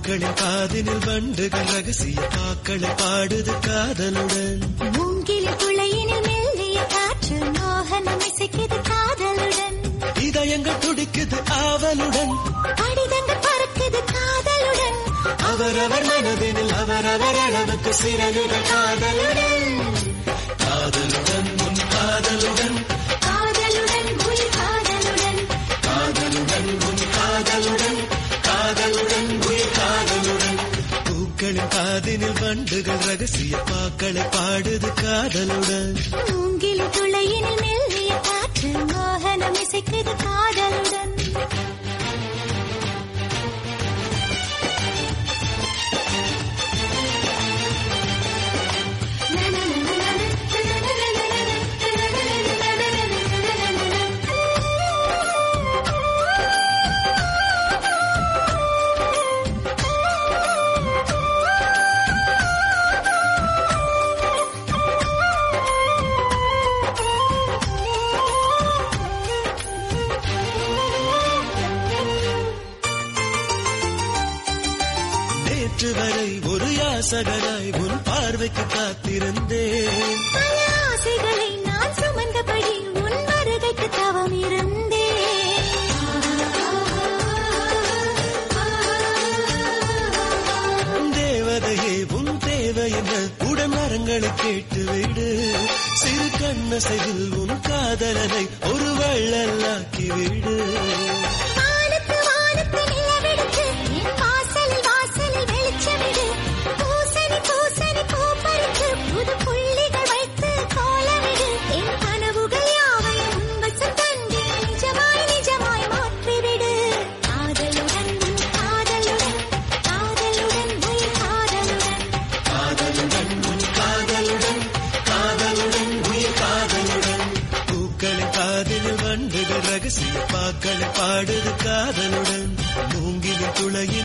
பூக்களின் காதினில் வண்டுகள் ரகசிய பாக்களை பாடுது காதலுடன் மூங்கில் குளையினில் மெல்லிய காற்று மோகனம் இசைக்குது காதலுடன் இதயங்கள் துடிக்குது ஆவலுடன் கடிதங்கள் பறக்குது காதலுடன் அவரவர் மனதினில் அவரவர் அளவுக்கு சிறகுகள் காதலுடன் காதலுடன் உன் காதலுடன் காதலுடன் உயிர் காதலுடன் காதலுடன் உன் காதலுடன் காதலுடன் உயிர் காதலுடன் பூக்களின் காதினில் வண்டுகள் ரகசிய பாக்களை பாடுது காதலுடன் மூங்கில் குளையினில் மெல்லிய காற்று மோகனம் இசைக்குது காதலுடன் நேற்று வரை ஒரு யாசகனாய் உன் பார்வைக்கு காத்திருந்தேன் பல ஆசைகளை நான் சுமந்தபடி உன் வருகைக்கு தவம் இருந்தேன் தேவதையே உன் தேவை என்ன உடன் மரங்களை கேட்டு விடு சிறு கண்ணசைவில் உன் காதலனை ஒரு வள்ளலாக்கி விடு வானத்து வானத்து நிலவெடுத்து என் வாசலில் வாசலில் வெளிச்சமிடு பூசணி பூசணி பூ பறித்து புது புள்ளிகள் வைத்து கோலமிடு என் கனவுகள் யாவையும் உன்வசம் தந்து நிஜமாய் நிஜமாய் மாற்றிவிடு காதலுடன் உன் காதலுடன் காதலுடன் உயிர் காதலுடன் காதலுடன் உன் காதலுடன் காதலுடன் உயிர் காதலுடன் பூக்களின் காதில் வண்டுகள் ரகசிய பாக்களை பாடுது காதலுடன் மூங்கிலின் துளையில்